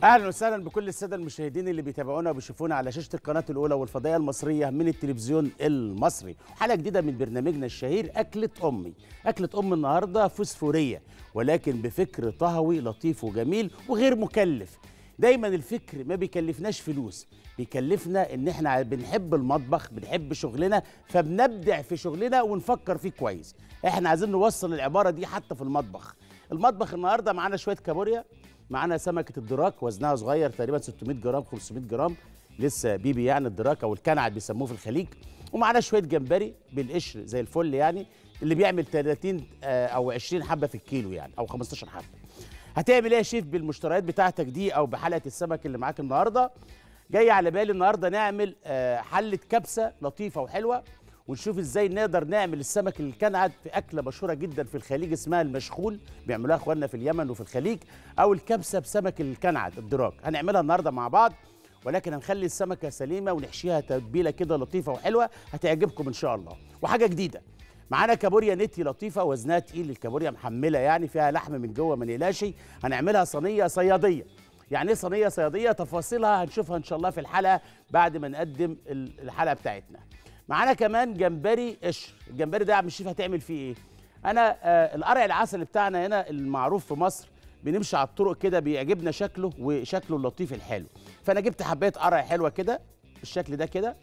اهلا وسهلا بكل الساده المشاهدين اللي بيتابعونا وبيشوفونا على شاشه القناه الاولى والفضائيه المصريه من التلفزيون المصري حلقه جديده من برنامجنا الشهير اكله امي اكله ام النهارده فوسفوريه ولكن بفكر طهوي لطيف وجميل وغير مكلف دايما الفكر ما بيكلفناش فلوس بيكلفنا ان احنا بنحب المطبخ بنحب شغلنا فبنبدع في شغلنا ونفكر فيه كويس احنا عايزين نوصل العباره دي حتى في المطبخ المطبخ النهارده معانا شويه كابوريا معانا سمكه الدراك وزنها صغير تقريبا 600 جرام 500 جرام لسه بيبي يعني الدراك او الكنعد بيسموه في الخليج ومعانا شويه جمبري بالقشر زي الفل يعني اللي بيعمل 30 آه، او 20 حبه في الكيلو يعني او 15 حبه هتعمل ايه يا شيف بالمشتريات بتاعتك دي او بحلقه السمك اللي معاك النهارده جاي على بالي النهارده نعمل آه، حله كبسه لطيفه وحلوه ونشوف ازاي نقدر نعمل السمك الكنعد في اكله مشهوره جدا في الخليج اسمها المشخول بيعملوها اخواننا في اليمن وفي الخليج او الكبسه بسمك الكنعد الدراك هنعملها النهارده مع بعض ولكن هنخلي السمكه سليمه ونحشيها تتبيله كده لطيفه وحلوه هتعجبكم ان شاء الله وحاجه جديده معانا كابوريا نتي لطيفه وزنها تقيل الكابوريا محمله يعني فيها لحم من جوه ما نقلقش هنعملها صينيه صياديه يعني ايه صينيه صياديه تفاصيلها هنشوفها ان شاء الله في الحلقه بعد ما نقدم ال- الحلقه بتاعتنا معانا كمان جمبري قشر الجمبري ده يا عم الشيف هتعمل فيه ايه انا آه القرع العسل بتاعنا هنا المعروف في مصر بنمشي على الطرق كده بيعجبنا شكله وشكله اللطيف الحلو فانا جبت حبايه قرع حلوه كده بالشكل ده كده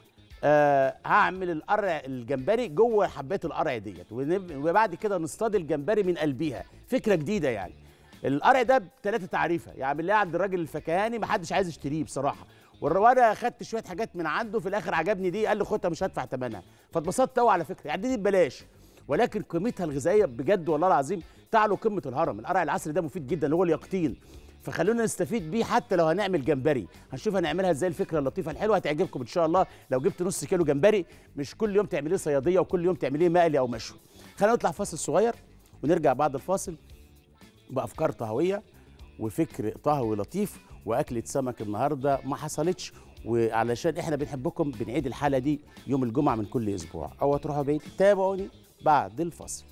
آه هعمل القرع الجمبري جوه حبات القرع ديت ونب- وبعد كده نصطاد الجمبري من قلبيها فكره جديده يعني القرع ده بثلاثه تعريفه يعني بالله عند الراجل الفكهاني ما حدش عايز يشتريه بصراحه والر- وانا خدت شويه حاجات من عنده في الاخر عجبني دي قال لي خدها مش هدفع ثمنها فاتبسطت قوي على فكره يعني دي ببلاش ولكن قيمتها الغذائيه بجد والله العظيم تعلو قمه الهرم القرع العسل ده مفيد جدا هو اليقطين فخلونا نستفيد بيه حتى لو هنعمل جمبري هنشوف هنعملها ازاي الفكره اللطيفه الحلوه هتعجبكم ان شاء الله لو جبت نص كيلو جمبري مش كل يوم تعمليه صياديه وكل يوم تعمليه مقلي او مشوي خلينا نطلع فاصل صغير ونرجع بعد الفاصل بافكار طهويه وفكر طهوي لطيف واكله سمك النهارده ما حصلتش وعلشان احنا بنحبكم بنعيد الحلقه دي يوم الجمعه من كل اسبوع او تروحوا بعيد تابعوني بعد الفاصل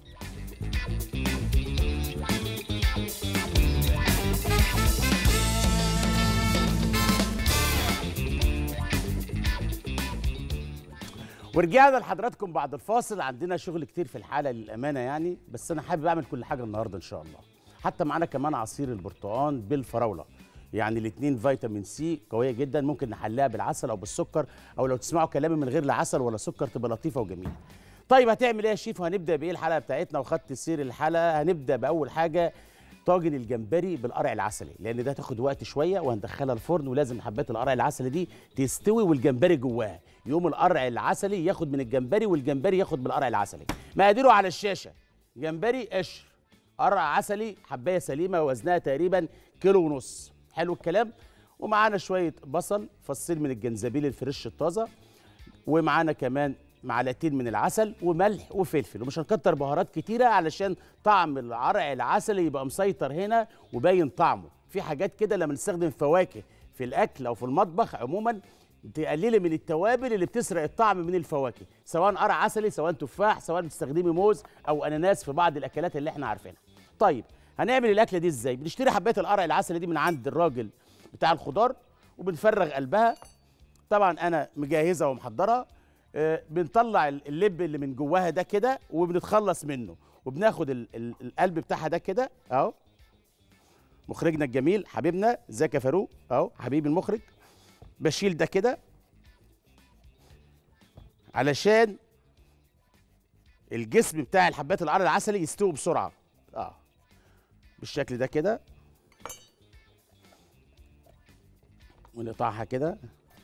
ورجعنا لحضراتكم بعد الفاصل عندنا شغل كتير في الحلقه للامانه يعني بس انا حابب اعمل كل حاجه النهارده ان شاء الله حتى معانا كمان عصير البرتقال بالفراوله يعني الاثنين فيتامين سي قويه جدا ممكن نحلها بالعسل او بالسكر او لو تسمعوا كلامي من غير لا عسل ولا سكر تبقى لطيفه وجميله طيب هتعمل ايه يا شيف وهنبدا بايه الحلقه بتاعتنا وخدت سير الحلقه هنبدا باول حاجه طاجن الجمبري بالقرع العسلي لان ده هتاخد وقت شويه وهندخلها الفرن ولازم حبات القرع العسلي دي تستوي والجمبري جواها يقوم القرع العسلي ياخد من الجمبري والجمبري ياخد من القرع العسلي مقاديره على الشاشه جمبري قشر قرع عسلي حبايه سليمه وزنها تقريبا كيلو ونص حلو الكلام ومعانا شويه بصل فصين من الجنزبيل الفريش الطازه ومعانا كمان معلقتين من العسل وملح وفلفل ومش هنكتر بهارات كتيره علشان طعم العرق العسلي يبقى مسيطر هنا وباين طعمه في حاجات كده لما نستخدم فواكه في الاكل او في المطبخ عموما تقللي من التوابل اللي بتسرق الطعم من الفواكه سواء قرع عسلي سواء تفاح سواء بتستخدمي موز او اناناس في بعض الاكلات اللي احنا عارفينها طيب هنعمل الاكله دي ازاي بنشتري حبات القرع العسلي دي من عند الراجل بتاع الخضار وبنفرغ قلبها طبعا انا مجهزه ومحضرها آه، بنطلع ال- اللب اللي من جواها ده كده وبنتخلص منه وبناخد ال- ال- القلب بتاعها ده كده اهو مخرجنا الجميل حبيبنا ازيك يا فاروق اهو حبيبي المخرج بشيل ده كده علشان الجسم بتاع الحبات القرع العسلي يستوي بسرعه اه بالشكل ده كده ونقطعها كده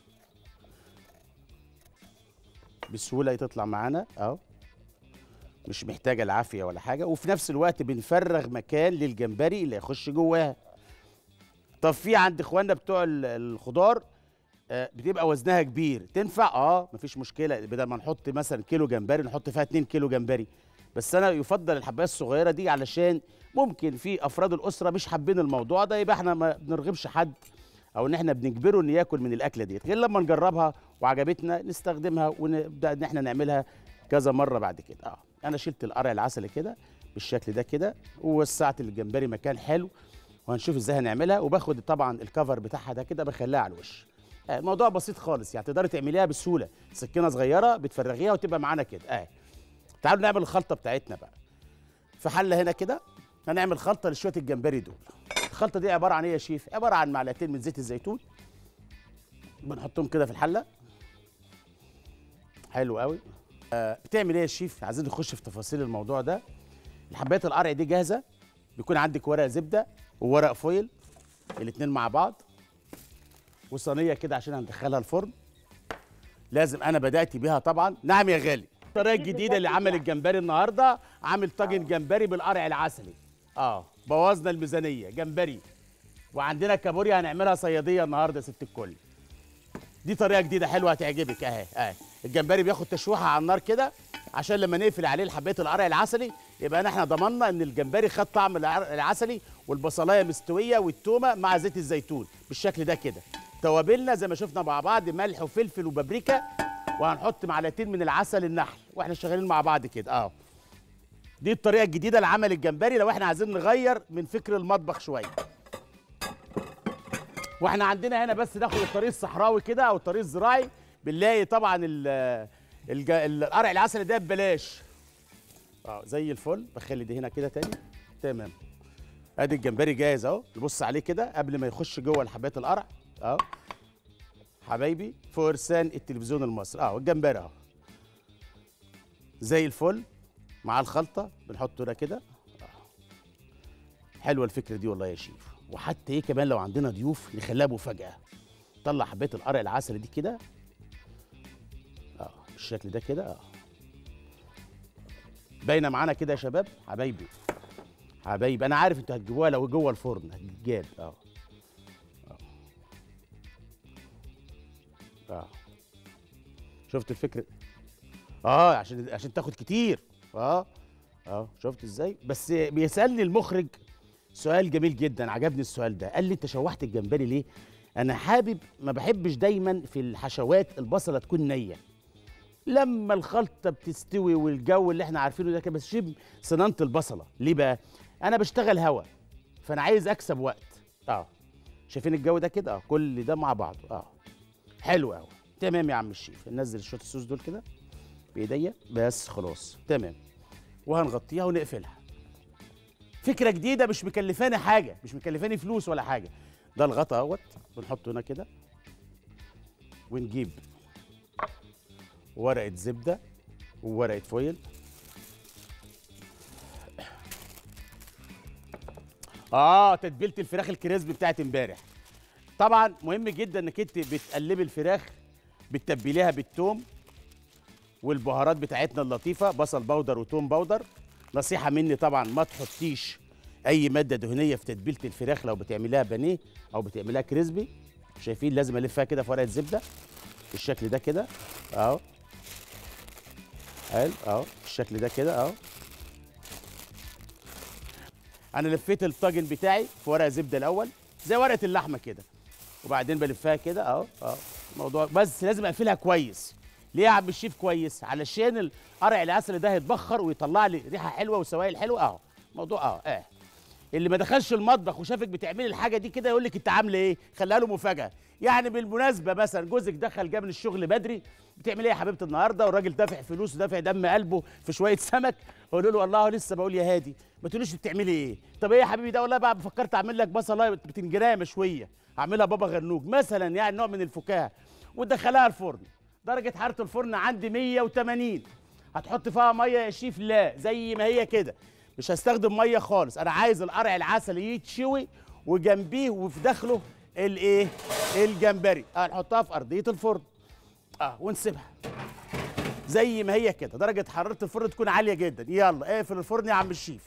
بسهوله تطلع معانا اهو مش محتاجه العافيه ولا حاجه وفي نفس الوقت بنفرغ مكان للجمبري اللي يخش جواها طب في عند اخواننا بتوع ال- الخضار آه، بتبقى وزنها كبير تنفع اه مفيش مشكله بدل ما نحط مثلا كيلو جمبري نحط فيها 2 كيلو جمبري بس انا يفضل الحبايه الصغيره دي علشان ممكن في افراد الاسره مش حابين الموضوع ده يبقى احنا ما بنرغبش حد او ان احنا بنجبره ان ياكل من الاكله ديت غير لما نجربها وعجبتنا نستخدمها ونبدا ان احنا نعملها كذا مره بعد كده اه انا شلت القرع العسلي كده بالشكل ده كده ووسعت الجمبري مكان حلو وهنشوف ازاي هنعملها وباخد طبعا الكفر بتاعها ده كده بخليها على الوش آه، الموضوع بسيط خالص يعني تقدري تعمليها بسهوله سكينه صغيره بتفرغيها وتبقى معانا كده اه تعالوا نعمل الخلطه بتاعتنا بقى في حله هنا كده هنعمل خلطه لشويه الجمبري دول الخلطه دي عباره عن ايه يا شيف عباره عن معلقتين من زيت الزيتون بنحطهم كده في الحله حلو قوي آه بتعمل ايه يا شيف عايزين نخش في تفاصيل الموضوع ده الحبايات القرع دي جاهزه بيكون عندك ورق زبده وورق فويل الاتنين مع بعض وصينيه كده عشان هندخلها الفرن لازم انا بدات بيها طبعا نعم يا غالي الطريقه الجديده اللي عمل الجمبري النهارده عامل طاجن جمبري بالقرع العسلي اه بوظنا الميزانيه جمبري وعندنا كابوريا هنعملها صياديه النهارده يا ست الكل دي طريقه جديده حلوه هتعجبك اهي اهي الجمبري بياخد تشويحه على النار كده عشان لما نقفل عليه الحبات القرع العسلي يبقى احنا ضمننا ان الجمبري خد طعم العر- العسلي والبصلايه مستويه والتومه مع زيت الزيتون بالشكل ده كده توابلنا زي ما شفنا مع بعض ملح وفلفل وبابريكا وهنحط معلقتين من العسل النحل واحنا شغالين مع بعض كده اه دي الطريقه الجديده لعمل الجمبري لو احنا عايزين نغير من فكر المطبخ شويه واحنا عندنا هنا بس ناخد الطريق الصحراوي كده او الطريق الزراعي بنلاقي طبعا ال الج- القرع العسل ده ببلاش اه زي الفل بخلي دي هنا كده تاني تمام ادي الجمبري جاهز اهو نبص عليه كده قبل ما يخش جوه الحبات القرع اهو حبايبي فرسان التلفزيون المصري اهو الجمبري اهو زي الفل مع الخلطه بنحطه هنا كده حلوه الفكره دي والله يا شيف وحتى ايه كمان لو عندنا ضيوف نخليها مفاجاه طلع حبايه القرع العسل دي كده اه بالشكل ده كده اه باينه معانا كده يا شباب حبايبي حبايبي انا عارف انتوا هتجيبوها لو جوه الفرن هتتجاب اه اه اه شفت الفكره اه عشان عشان تاخد كتير اه اه شفت ازاي بس بيسالني المخرج سؤال جميل جدا عجبني السؤال ده قال لي انت شوحت الجمبري ليه انا حابب ما بحبش دايما في الحشوات البصله تكون نيه لما الخلطه بتستوي والجو اللي احنا عارفينه ده كده بس شبه صنانه البصله ليه بقى انا بشتغل هوا فانا عايز اكسب وقت اه شايفين الجو ده كده اه كل ده مع بعضه اه حلو قوي تمام يا عم الشيف ننزل شويه الصوص دول كده بايديا بس خلاص تمام وهنغطيها ونقفلها فكره جديده مش مكلفاني حاجه مش مكلفاني فلوس ولا حاجه ده الغطا اهوت بنحطه هنا كده ونجيب ورقه زبده وورقه فويل اه تتبيله الفراخ الكريسبي بتاعت امبارح طبعا مهم جدا انك انت بتقلبي الفراخ بتتبليها بالثوم والبهارات بتاعتنا اللطيفه بصل بودر وتوم بودر نصيحه مني طبعا ما تحطيش اي ماده دهنيه في تتبيله الفراخ لو بتعمليها بانيه او بتعمليها كريسبي شايفين لازم الفها كده في ورقه زبده بالشكل ده كده اهو حلو اهو بالشكل ده كده اهو انا لفيت الطاجن بتاعي في ورقه زبده الاول زي ورقه اللحمه كده وبعدين بلفها كده اهو اهو الموضوع بس لازم اقفلها كويس ليه يا عم الشيف كويس علشان القرع العسل ده هيتبخر ويطلع لي ريحه حلوه وسوائل حلوه اهو موضوع اه اه اللي ما دخلش المطبخ وشافك بتعملي الحاجه دي كده يقول لك انت عامله ايه خليها له مفاجاه يعني بالمناسبه مثلا جوزك دخل جاب من الشغل بدري بتعمل ايه يا حبيبتي النهارده والراجل دافع فلوس ودافع دم قلبه في شويه سمك قول له والله لسه بقول يا هادي ما تقوليش بتعملي ايه طب ايه يا حبيبي ده والله بقى فكرت اعمل لك بصله بتنجانيه مشويه اعملها بابا غنوج مثلا يعني نوع من الفكاهه وتدخلها الفرن درجه حراره الفرن عندي 180 هتحط فيها ميه يا شيف لا زي ما هي كده مش هستخدم ميه خالص انا عايز القرع العسل يتشوي وجنبيه وفي داخله الايه الجمبري اه نحطها في ارضيه الفرن اه ونسيبها زي ما هي كده درجه حراره الفرن تكون عاليه جدا يلا اقفل الفرن يا عم الشيف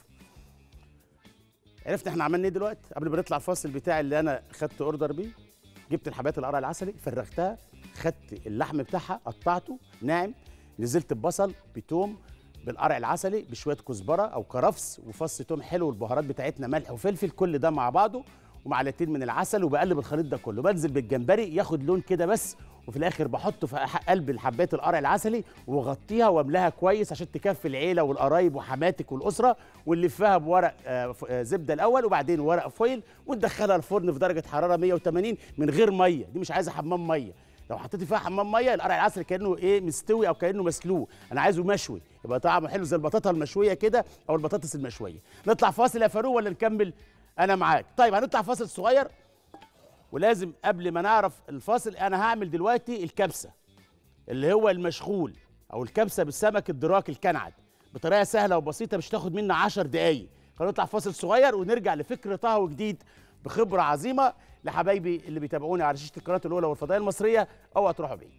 عرفت احنا عملنا ايه دلوقتي قبل ما نطلع الفاصل بتاعي اللي انا خدت اوردر بيه جبت الحبات القرع العسلي فرغتها خدت اللحم بتاعها قطعته ناعم نزلت ببصل بتوم بالقرع العسلي بشويه كزبره او كرفس وفص توم حلو والبهارات بتاعتنا ملح وفلفل كل ده مع بعضه ومعلقتين من العسل وبقلب الخليط ده كله بنزل بالجمبري ياخد لون كده بس وفي الاخر بحطه في أح- قلب الحبات القرع العسلي واغطيها واملاها كويس عشان تكفي العيله والقرايب وحماتك والاسره ونلفها بورق آه، ف- آه، زبده الاول وبعدين ورق فويل وندخلها الفرن في درجه حراره 180 من غير ميه دي مش عايزه حمام ميه لو حطيتي فيها حمام ميه القرع العسل كانه ايه مستوي او كانه مسلوق انا عايزه مشوي يبقى طعمه حلو زي البطاطا المشويه كده او البطاطس المشويه نطلع فاصل يا فاروق ولا نكمل انا معاك طيب هنطلع فاصل صغير ولازم قبل ما نعرف الفاصل انا هعمل دلوقتي الكبسه اللي هو المشغول او الكبسه بالسمك الدراك الكنعد بطريقه سهله وبسيطه مش تاخد منا 10 دقايق خلينا نطلع فاصل صغير ونرجع لفكر طهو جديد بخبره عظيمه لحبايبي اللي بيتابعوني على شاشه القناه الاولى والفضائيه المصريه اوعى تروحوا بعيد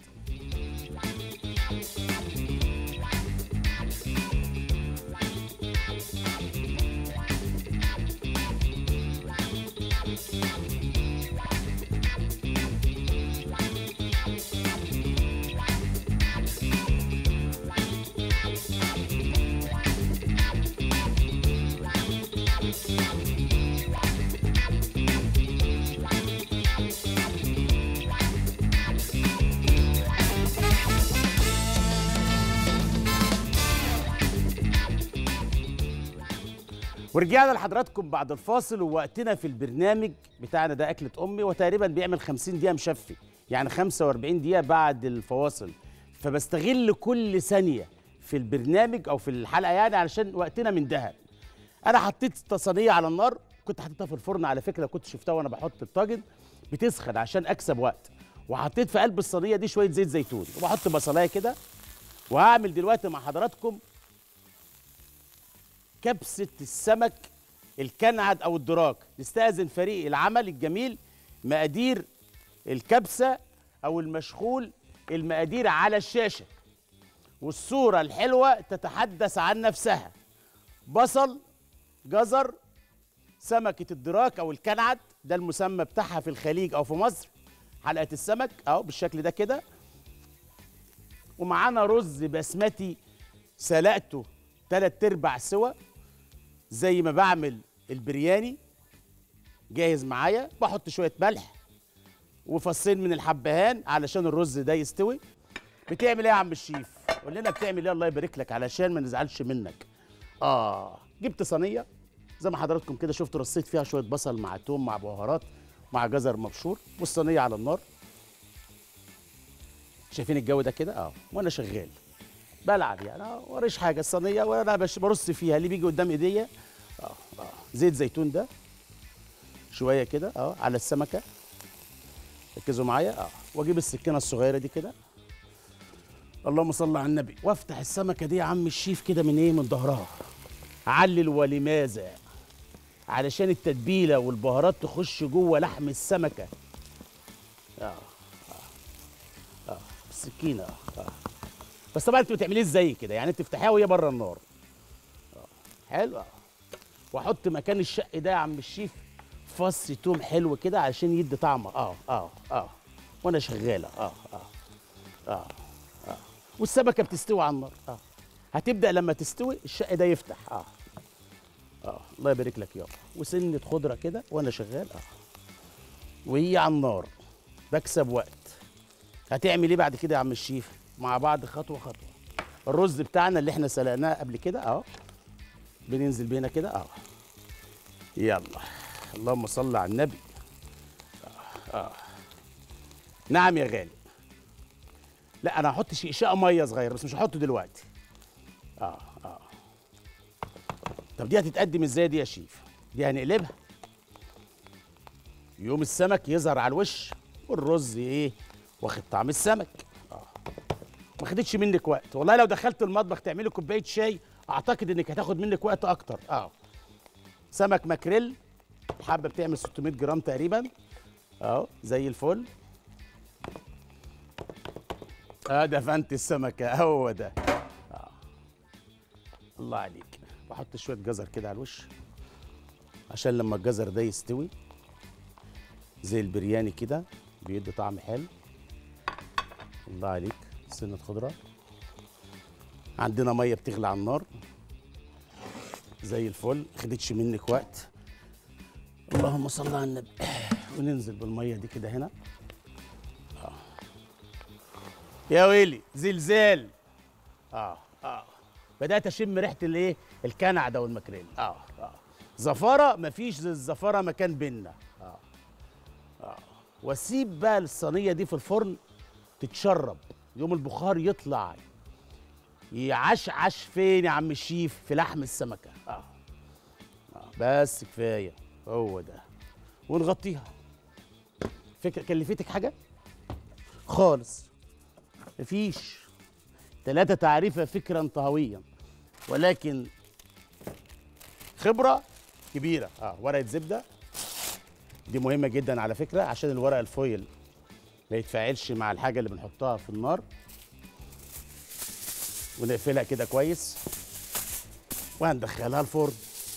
ورجعنا لحضراتكم بعد الفاصل ووقتنا في البرنامج بتاعنا ده أكلة أمي وتقريبا بيعمل 50 دقيقة مشفي يعني 45 دقيقة بعد الفواصل فبستغل كل ثانية في البرنامج أو في الحلقة يعني علشان وقتنا من دهب أنا حطيت صينية على النار كنت حطيتها في الفرن على فكرة كنت شفتها وأنا بحط الطاجن بتسخن عشان أكسب وقت وحطيت في قلب الصينية دي شوية زيت زيتون وبحط بصلاية كده وهعمل دلوقتي مع حضراتكم كبسة السمك الكنعد أو الدراك نستأذن فريق العمل الجميل مقادير الكبسة أو المشغول المقادير على الشاشة والصورة الحلوة تتحدث عن نفسها بصل جزر سمكة الدراك أو الكنعد ده المسمى بتاعها في الخليج أو في مصر حلقة السمك أهو بالشكل ده كده ومعانا رز بسمتي سلقته تلات ارباع سوا زي ما بعمل البرياني جاهز معايا بحط شويه ملح وفصين من الحبهان علشان الرز ده يستوي بتعمل ايه يا عم الشيف قول لنا بتعمل ايه الله يبارك لك علشان ما نزعلش منك اه جبت صينيه زي ما حضراتكم كده شفتوا رصيت فيها شويه بصل مع توم مع بهارات مع جزر مبشور والصينيه على النار شايفين الجو ده كده اه وانا شغال بلعب يعني اه وريش حاجه الصينيه وانا بش- برص فيها اللي بيجي قدام ايديا اه اه زيت زيتون ده شويه كده اه على السمكه ركزوا معايا اه واجيب السكينه الصغيره دي كده اللهم صل على النبي وافتح السمكه دي يا عم الشيف كده من ايه من ظهرها علل ولماذا علشان التتبيله والبهارات تخش جوه لحم السمكه اه اه اه السكينه اه, آه. بس طبعا انت ما تعمليش زي كده يعني انت تفتحيها وهي بره النار آه. حلو اه واحط مكان الشق ده يا عم الشيف فص توم حلو كده علشان يدي طعم اه اه اه وانا شغاله اه اه اه اه والسمكه بتستوي على النار اه هتبدا لما تستوي الشق ده يفتح اه اه الله يبارك لك يابا وسنه خضره كده وانا شغال اه وهي على النار بكسب وقت هتعمل ايه بعد كده يا عم الشيف مع بعض خطوه خطوه الرز بتاعنا اللي احنا سلقناه قبل كده اهو بننزل بينا كده اهو يلا اللهم صل على النبي آه. آه. نعم يا غالي لا انا هحط شقشاق ميه صغير بس مش هحطه دلوقتي اه اه طب دي هتتقدم ازاي دي يا شيف دي هنقلبها يوم السمك يظهر على الوش والرز ايه واخد طعم السمك اه ما خدتش منك وقت والله لو دخلت المطبخ تعملي كوبايه شاي اعتقد انك هتاخد منك وقت اكتر اه سمك ماكريل حبه بتعمل 600 جرام تقريبا اهو زي الفل اه دفنت السمكه هو ده آه. الله عليك بحط شويه جزر كده على الوش عشان لما الجزر ده يستوي زي البرياني كده بيدي طعم حلو الله عليك سنة خضرة عندنا مية بتغلي على النار زي الفل خدتش منك وقت اللهم صل على النبي وننزل بالميه دي كده هنا آه. يا ويلي زلزال اه اه بدات اشم ريحه الايه الكنع ده والماكريل اه اه زفاره مفيش زي الزفاره مكان بينا اه اه واسيب بقى الصينيه دي في الفرن تتشرب يوم البخار يطلع يعشعش فين يا عم الشيف في لحم السمكه اه, آه. بس كفايه هو ده ونغطيها فكره كلفتك حاجه خالص مفيش ثلاثة تعريفة فكرا طهويا ولكن خبرة كبيرة اه ورقة زبدة دي مهمة جدا على فكرة عشان الورق الفويل ما يتفاعلش مع الحاجة اللي بنحطها في النار ونقفلها كده كويس وهندخلها الفرن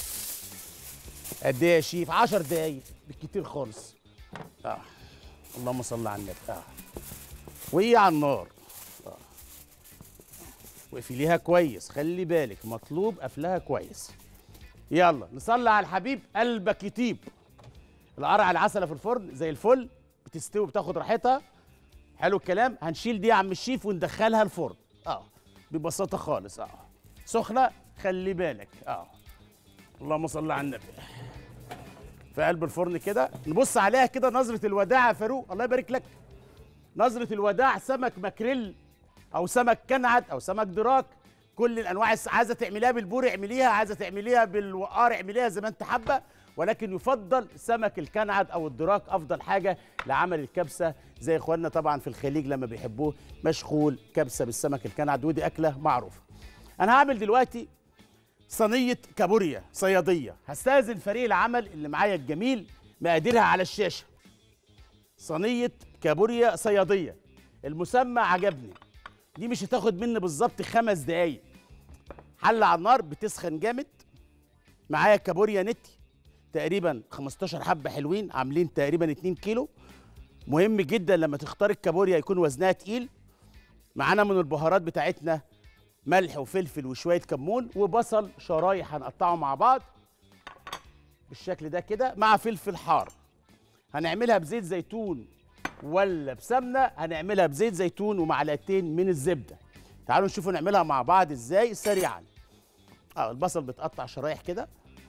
قد ايه يا شيف 10 دقايق بالكتير خالص اه اللهم صل على النبي اه وهي على النار اه واقفليها كويس خلي بالك مطلوب قفلها كويس يلا نصلي على الحبيب قلبك يطيب القرع العسله في الفرن زي الفل بتستوي بتاخد راحتها حلو الكلام هنشيل دي يا عم الشيف وندخلها الفرن اه ببساطه خالص اه سخنه خلي بالك اه اللهم صل على النبي في قلب الفرن كده نبص عليها كده نظره الوداع يا فاروق الله يبارك لك نظره الوداع سمك ماكريل او سمك كنعت او سمك دراك كل الانواع الس- عايزه تعمليها بالبوري اعمليها عايزه تعمليها بالوقار اعمليها زي ما انت حابه ولكن يفضل سمك الكنعت او الدراك افضل حاجه لعمل الكبسه زي اخواننا طبعا في الخليج لما بيحبوه مشغول كبسه بالسمك الكنعت ودي اكله معروفه انا هعمل دلوقتي صينيه كابوريا صياديه هستاذن فريق العمل اللي معايا الجميل مقاديرها على الشاشه صينيه كابوريا صياديه المسمى عجبني دي مش هتاخد مني بالظبط خمس دقايق حله على النار بتسخن جامد معايا كابوريا نتي تقريبا 15 حبه حلوين عاملين تقريبا 2 كيلو مهم جدا لما تختار الكابوريا يكون وزنها تقيل معانا من البهارات بتاعتنا ملح وفلفل وشويه كمون وبصل شرايح هنقطعه مع بعض بالشكل ده كده مع فلفل حار هنعملها بزيت زيتون ولا بسمنه هنعملها بزيت زيتون ومعلقتين من الزبده تعالوا نشوفوا نعملها مع بعض ازاي سريعا اه البصل بتقطع شرايح كده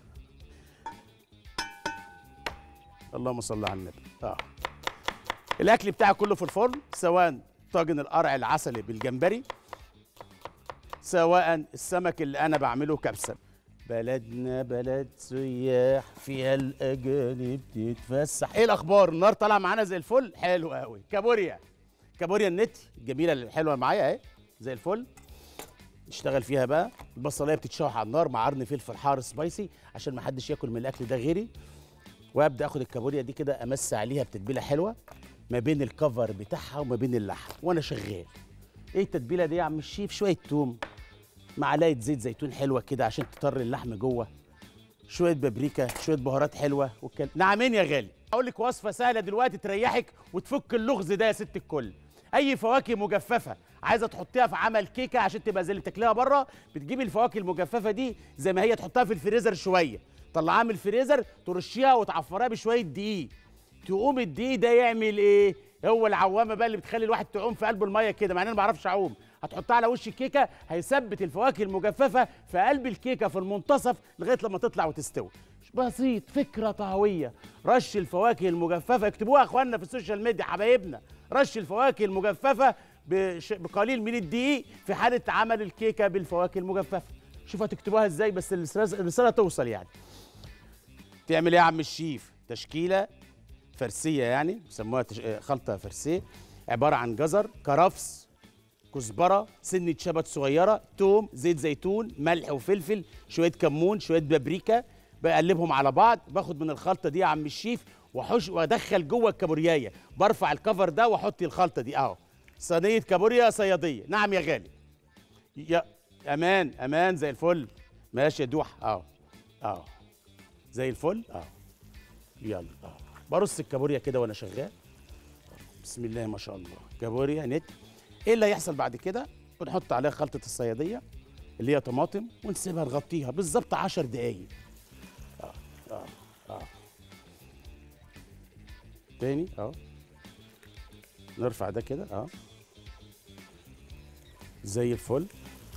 اللهم صل على النبي اه الاكل بتاعي كله في الفرن سواء طاجن القرع العسلي بالجمبري سواء السمك اللي انا بعمله كبسه بلدنا بلد سياح فيها الاجانب تتفسح ايه الاخبار النار طالعه معانا زي الفل حلو قوي كابوريا كابوريا النت الجميله الحلوه معايا اهي زي الفل نشتغل فيها بقى البصلايه بتتشوح على النار مع قرن فلفل حار سبايسي عشان ما حدش ياكل من الاكل ده غيري وابدا اخد الكابوريا دي كده امس عليها بتتبيله حلوه ما بين الكفر بتاعها وما بين اللحم وانا شغال ايه التتبيله دي يا عم الشيف شويه توم معلقه زيت زيتون حلوه كده عشان تطر اللحم جوه شويه بابريكا شويه بهارات حلوه والكل... نعمين يا غالي اقول لك وصفه سهله دلوقتي تريحك وتفك اللغز ده يا ست الكل اي فواكه مجففه عايزه تحطيها في عمل كيكه عشان تبقى زي اللي بتاكلها بره بتجيبي الفواكه المجففه دي زي ما هي تحطها في الفريزر شويه طلعها من الفريزر ترشيها وتعفرها بشويه دقيق تقوم الدقيق ده يعمل ايه هو العوامه بقى اللي بتخلي الواحد تعوم في قلب الميه كده مع ان انا ما بعرفش اعوم هتحطها على وش الكيكه هيثبت الفواكه المجففه في قلب الكيكه في المنتصف لغايه لما تطلع وتستوي بسيط فكره طهويه رش الفواكه المجففه اكتبوها يا اخواننا في السوشيال ميديا حبايبنا رش الفواكه المجففه بش... بقليل من الدقيق في حاله عمل الكيكه بالفواكه المجففه شوفوا هتكتبوها ازاي بس الرساله الرسالة توصل يعني تعمل ايه يا عم الشيف تشكيله فرسيه يعني بيسموها تش... آه، خلطه فرسيه عباره عن جزر كرفس كزبره سنه شبت صغيره توم زيت زيتون ملح وفلفل شويه كمون شويه بابريكا بقلبهم على بعض باخد من الخلطه دي يا عم الشيف واحش وادخل جوه الكابوريايه برفع الكفر ده واحط الخلطه دي اهو صينيه كابوريا صياديه نعم يا غالي يا امان امان زي الفل ماشي يا دوح اهو اهو زي الفل اهو يلا اهو برص الكابوريا كده وانا شغال بسم الله ما شاء الله كابوريا نت ايه اللي هيحصل بعد كده بنحط عليها خلطه الصياديه اللي هي طماطم ونسيبها نغطيها بالظبط 10 دقايق اه اه اه تاني اهو نرفع ده كده اه زي الفل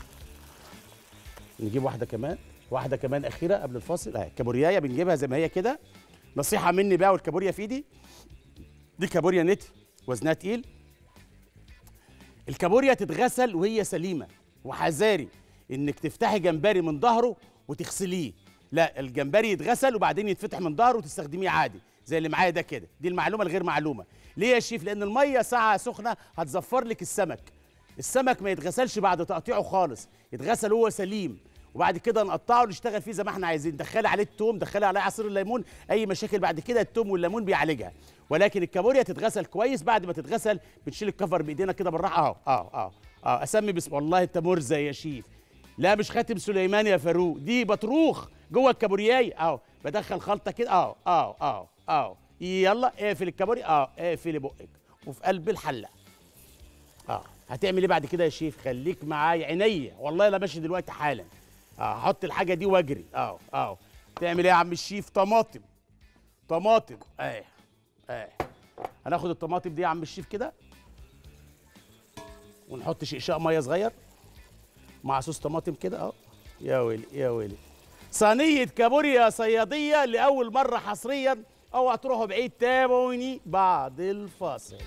نجيب واحده كمان واحده كمان اخيره قبل الفاصل اهي كابوريايه بنجيبها زي ما هي كده نصيحه مني بقى والكابوريا في ايدي دي كابوريا نتي وزنها تقيل الكابوريا تتغسل وهي سليمه وحذاري انك تفتحي جمبري من ظهره وتغسليه لا الجمبري يتغسل وبعدين يتفتح من ظهره وتستخدميه عادي زي اللي معايا ده كده دي المعلومه الغير معلومه ليه يا شيف لان الميه ساعه سخنه هتزفر لك السمك السمك ما يتغسلش بعد تقطيعه خالص يتغسل وهو سليم وبعد كده نقطعه ونشتغل فيه زي ما احنا عايزين دخلي عليه التوم دخلي عليه عصير الليمون اي مشاكل بعد كده التوم والليمون بيعالجها ولكن الكابوريا تتغسل كويس بعد ما تتغسل بنشيل الكفر بايدينا كده بالراحه اهو اهو اهو اه اسمي بسم والله انت مرزق يا شيف لا مش خاتم سليمان يا فاروق دي بطروخ جوه الكابورياي اهو بدخل خلطه كده اهو اهو اهو اهو يلا اقفل الكابوريا اه اقفلي بقك وفي قلب الحله اه هتعمل ايه بعد كده يا شيف خليك معايا عينيا والله لا ماشي دلوقتي حالا اه هحط الحاجه دي واجري اه اه تعمل ايه يا عم الشيف طماطم طماطم اه اه هناخد الطماطم دي يا عم الشيف كده ونحط شقشاق ميه صغير مع صوص طماطم كده اه يا ويلي يا ويلي صينيه كابوريا صياديه لاول مره حصريا اوعى تروحوا بعيد تابعوني بعد الفاصل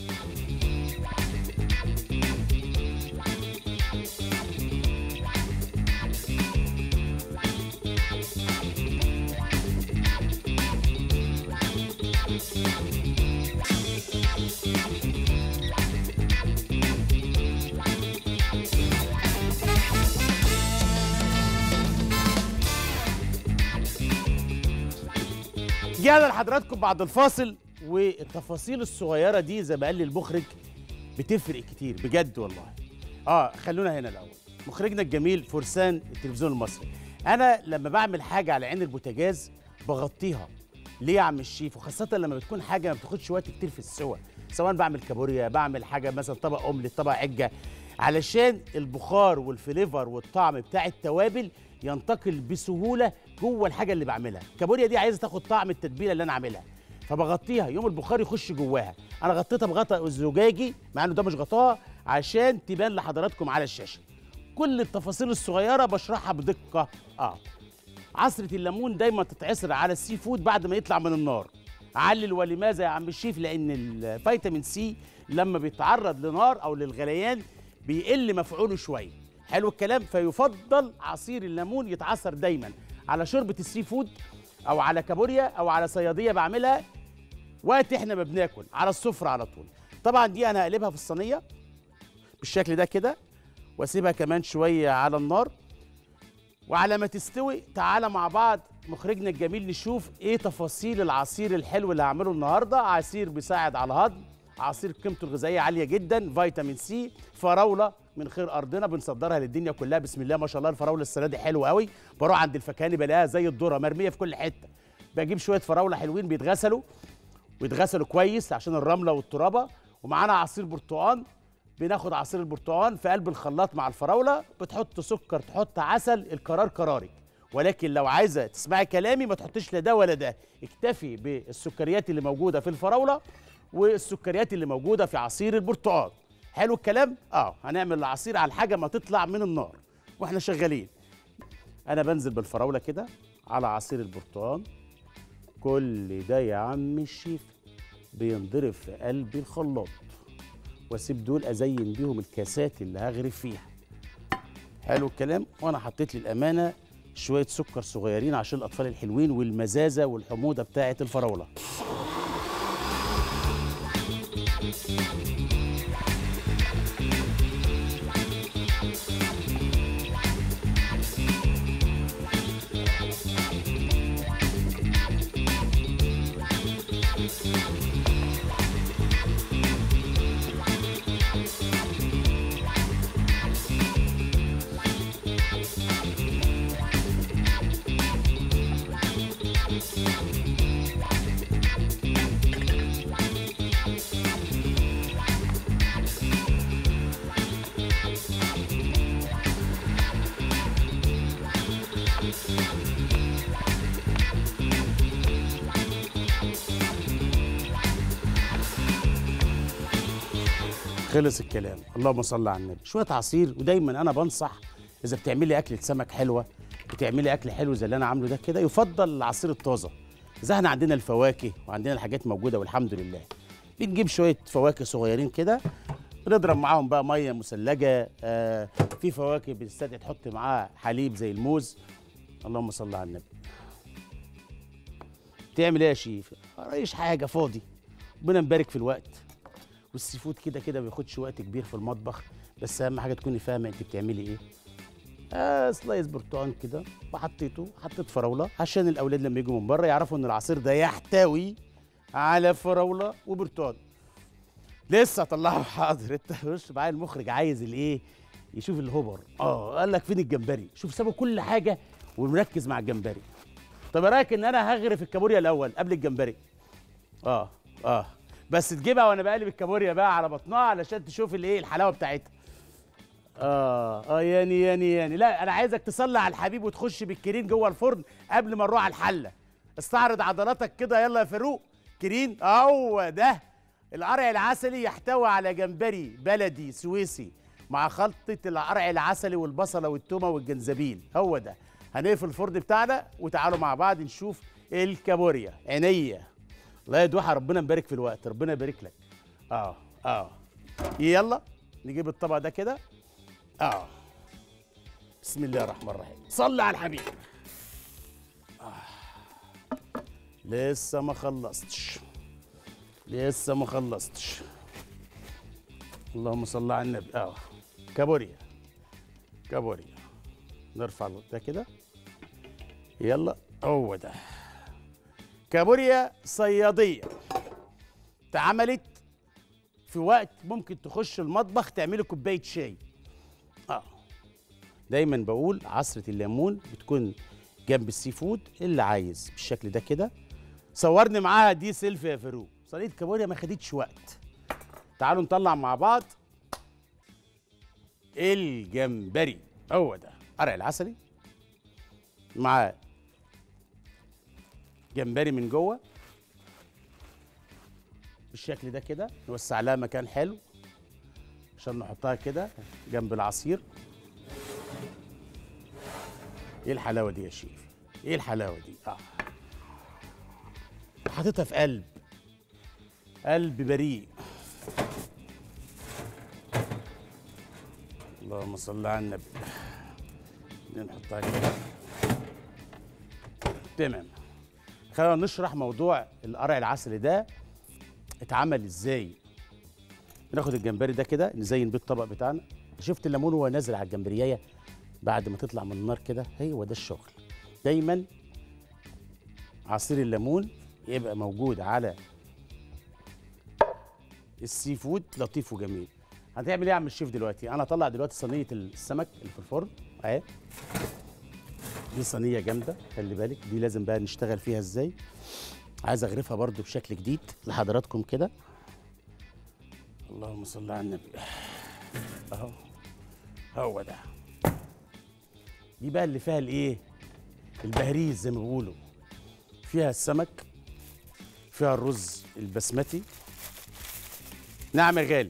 رجعنا لحضراتكم بعد الفاصل والتفاصيل الصغيره دي زي ما قال لي المخرج بتفرق كتير بجد والله اه خلونا هنا الاول مخرجنا الجميل فرسان التلفزيون المصري انا لما بعمل حاجه على عين البوتاجاز بغطيها ليه يا عم الشيف وخاصه لما بتكون حاجه ما بتاخدش وقت كتير في السوى سواء بعمل كابوريا بعمل حاجه مثلا طبق اومليت طبق عجه علشان البخار والفليفر والطعم بتاع التوابل ينتقل بسهوله جوه الحاجه اللي بعملها الكابوريا دي عايزه تاخد طعم التتبيله اللي انا عاملها فبغطيها يوم البخار يخش جواها انا غطيتها بغطاء زجاجي مع انه ده مش غطاها عشان تبان لحضراتكم على الشاشه كل التفاصيل الصغيره بشرحها بدقه اه عصره الليمون دايما تتعصر على السي فود بعد ما يطلع من النار علل ولماذا يا عم الشيف لان الفيتامين سي لما بيتعرض لنار او للغليان بيقل مفعوله شويه حلو الكلام فيفضل عصير الليمون يتعصر دايما على شوربه السي فود او على كابوريا او على صياديه بعملها وقت احنا ما بناكل على السفره على طول طبعا دي انا هقلبها في الصينيه بالشكل ده كده واسيبها كمان شويه على النار وعلى ما تستوي تعالى مع بعض مخرجنا الجميل نشوف ايه تفاصيل العصير الحلو اللي هعمله النهارده عصير بيساعد على الهضم عصير قيمته الغذائيه عاليه جدا فيتامين سي فراوله من خير ارضنا بنصدرها للدنيا كلها بسم الله ما شاء الله الفراوله السنه دي حلوه قوي بروح عند الفكاني بلاقيها زي الذره مرميه في كل حته بجيب شويه فراوله حلوين بيتغسلوا ويتغسلوا كويس عشان الرمله والترابه ومعانا عصير برتقال بناخد عصير البرتقال في قلب الخلاط مع الفراوله بتحط سكر تحط عسل القرار قرارك ولكن لو عايزه تسمعي كلامي ما تحطيش لا ده ولا ده اكتفي بالسكريات اللي موجوده في الفراوله والسكريات اللي موجوده في عصير البرتقال حلو الكلام اه هنعمل العصير على الحاجه ما تطلع من النار واحنا شغالين انا بنزل بالفراوله كده على عصير البرتقال كل ده يا عم الشيف بينضرب في قلب الخلاط واسيب دول ازين بيهم الكاسات اللي هغرف فيها حلو الكلام وانا حطيت للامانه شويه سكر صغيرين عشان الاطفال الحلوين والمزازه والحموضه بتاعه الفراوله خلص الكلام اللهم صل على النبي شويه عصير ودايما انا بنصح اذا بتعملي اكله سمك حلوه بتعملي اكل حلو زي اللي انا عامله ده كده يفضل العصير الطازه اذا احنا عندنا الفواكه وعندنا الحاجات موجوده والحمد لله بنجيب شويه فواكه صغيرين كده بنضرب معاهم بقى ميه مثلجه آه في فواكه بتستدعي تحط معاها حليب زي الموز اللهم صل على النبي تعمل ايه يا شيف ريش حاجه فاضي ربنا مبارك في الوقت والسي فود كده كده ما بياخدش وقت كبير في المطبخ بس اهم حاجه تكوني فاهمه انت بتعملي ايه آه سلايس برتقان كده وحطيته حطيت فراوله عشان الاولاد لما يجوا من بره يعرفوا ان العصير ده يحتوي على فراوله وبرتقان لسه طلعه حاضر انت خش معايا المخرج عايز الايه يشوف الهوبر اه قال لك فين الجمبري شوف سابوا كل حاجه ومركز مع الجمبري طب ايه رايك ان انا هغرف الكابوريا الاول قبل الجمبري اه اه بس تجيبها وانا بقلب الكابوريا بقى على بطنها علشان تشوف الايه الحلاوه بتاعتها اه اه ياني ياني ياني لا انا عايزك تصلي على الحبيب وتخش بالكرين جوه الفرن قبل ما نروح على الحله استعرض عضلاتك كده يلا يا فاروق كرين هو ده القرع العسلي يحتوي على جمبري بلدي سويسي مع خلطة القرع العسلي والبصلة والتومة والجنزبيل هو ده هنقفل الفرن بتاعنا وتعالوا مع بعض نشوف الكابوريا عينيا الله يدوحها ربنا مبارك في الوقت ربنا يبارك لك اه اه يلا نجيب الطبق ده كده اه بسم الله الرحمن الرحيم صلي على الحبيب آه. لسه ما خلصتش لسه ما خلصتش اللهم صل على النبي اه كابوريا كابوريا نرفع ده كده يلا هو ده كابوريا صياديه اتعملت في وقت ممكن تخش المطبخ تعملي كوبايه شاي اه دايما بقول عصره الليمون بتكون جنب السي فود اللي عايز بالشكل ده كده صورني معاها دي سيلفي يا فاروق صينيه كابوريا ما خدتش وقت تعالوا نطلع مع بعض الجمبري هو ده قرع العسلي مع جمبري من جوه بالشكل ده كده نوسع لها مكان حلو عشان نحطها كده جنب العصير ايه الحلاوه دي يا شيف ايه الحلاوه دي اه حاططها في قلب قلب بريء اللهم صل على النبي دي نحطها كده تمام خلينا نشرح موضوع القرع العسلي ده اتعمل ازاي بناخد الجمبري ده كده نزين بيه الطبق بتاعنا شفت الليمون وهو نازل على الجمبريايه بعد ما تطلع من النار كده هو ده الشغل دايما عصير الليمون يبقى موجود على السي فود لطيف وجميل هتعمل ايه يا عم الشيف دلوقتي انا هطلع دلوقتي صينيه السمك اللي في الفرن اهي دي صينيه جامده خلي بالك دي لازم بقى نشتغل فيها ازاي عايز اغرفها برضو بشكل جديد لحضراتكم كده اللهم صل على النبي اهو هو ده دي بقى اللي فيها الايه البهريز زي ما بيقولوا فيها السمك فيها الرز البسمتي نعم يا غالي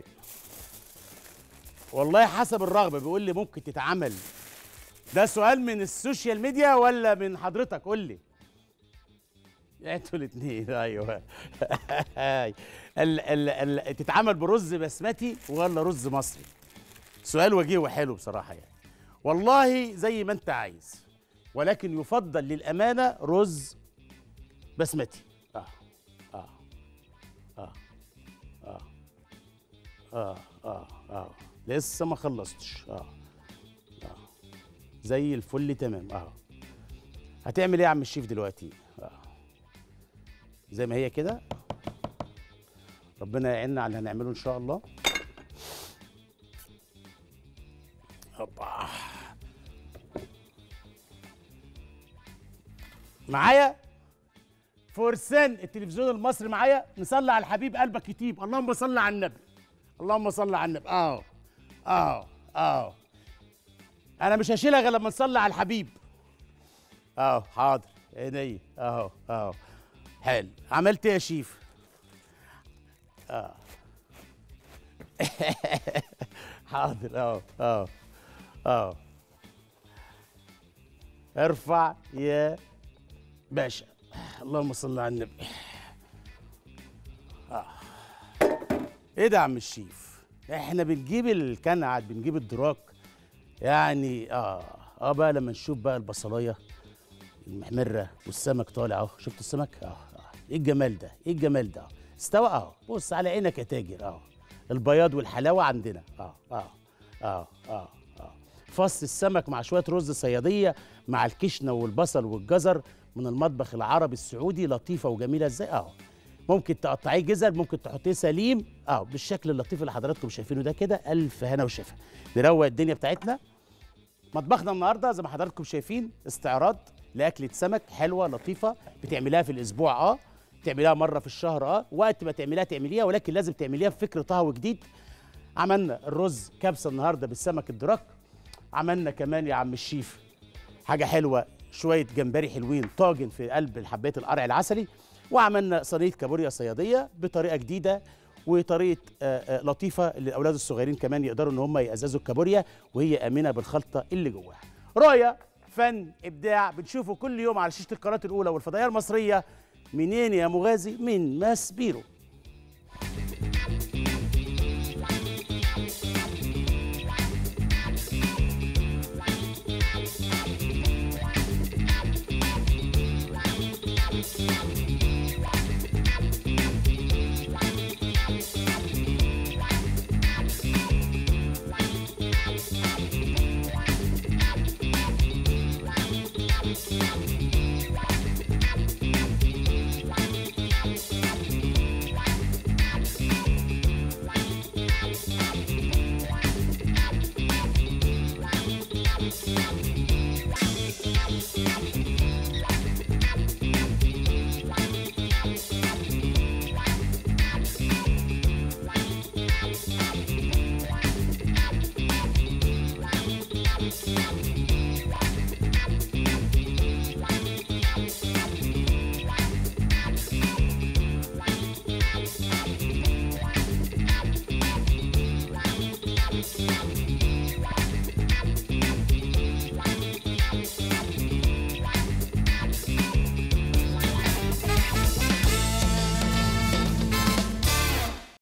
والله حسب الرغبه بيقول لي ممكن تتعمل ده سؤال من السوشيال ميديا ولا من حضرتك قول لي انتوا الاثنين ايوه ال ال ال تتعمل برز بسمتي ولا رز مصري سؤال وجيه وحلو بصراحه يعني والله زي ما انت عايز ولكن يفضل للامانه رز بسمتي اه اه اه اه اه اه اه لسه ما خلصتش اه اه زي الفل تمام اه هتعمل ايه يا عم الشيف دلوقتي اه زي ما هي كده ربنا يعيننا على اللي هنعمله ان شاء الله هوبا معايا فرسان التلفزيون المصري معايا نصلي على الحبيب قلبك يطيب اللهم صل على النبي اللهم صل على النبي اه اه اه انا مش هشيلها غير لما نصلي على الحبيب اه حاضر عيني اهو اهو حلو عملت ايه يا شيف اه حاضر اه اه اه ارفع يا باشا اللهم صل على النبي آه. ايه ده يا عم الشيف احنا بنجيب الكنعت بنجيب الدراك يعني اه اه بقى لما نشوف بقى البصلايه المحمره والسمك طالع اهو شفت السمك اه اه ايه الجمال ده ايه الجمال ده استوى اهو بص على عينك يا تاجر اه البياض والحلاوه عندنا اه اه اه اه اه فص السمك مع شويه رز صياديه مع الكشنه والبصل والجزر من المطبخ العربي السعودي لطيفه وجميله ازاي اهو ممكن تقطعيه جزر ممكن تحطيه سليم اه بالشكل اللطيف اللي حضراتكم شايفينه ده كده الف هنا وشفا نروق الدنيا بتاعتنا مطبخنا النهارده زي ما حضراتكم شايفين استعراض لاكله سمك حلوه لطيفه بتعمليها في الاسبوع اه تعمليها مره في الشهر اه وقت ما تعمليها تعمليها ولكن لازم تعمليها بفكر طهو جديد عملنا الرز كبسه النهارده بالسمك الدراك عملنا كمان يا عم الشيف حاجه حلوه شويه جمبري حلوين طاجن في قلب حبات القرع العسلي وعملنا صينيه كابوريا صياديه بطريقه جديده وطريقه آه، آه، لطيفه للاولاد الصغيرين كمان يقدروا ان هم يقززوا الكابوريا وهي امنه بالخلطه اللي جواها رؤيه فن ابداع بنشوفه كل يوم على شاشه القناه الاولى والفضائيه المصريه منين يا مغازي من ماس بيرو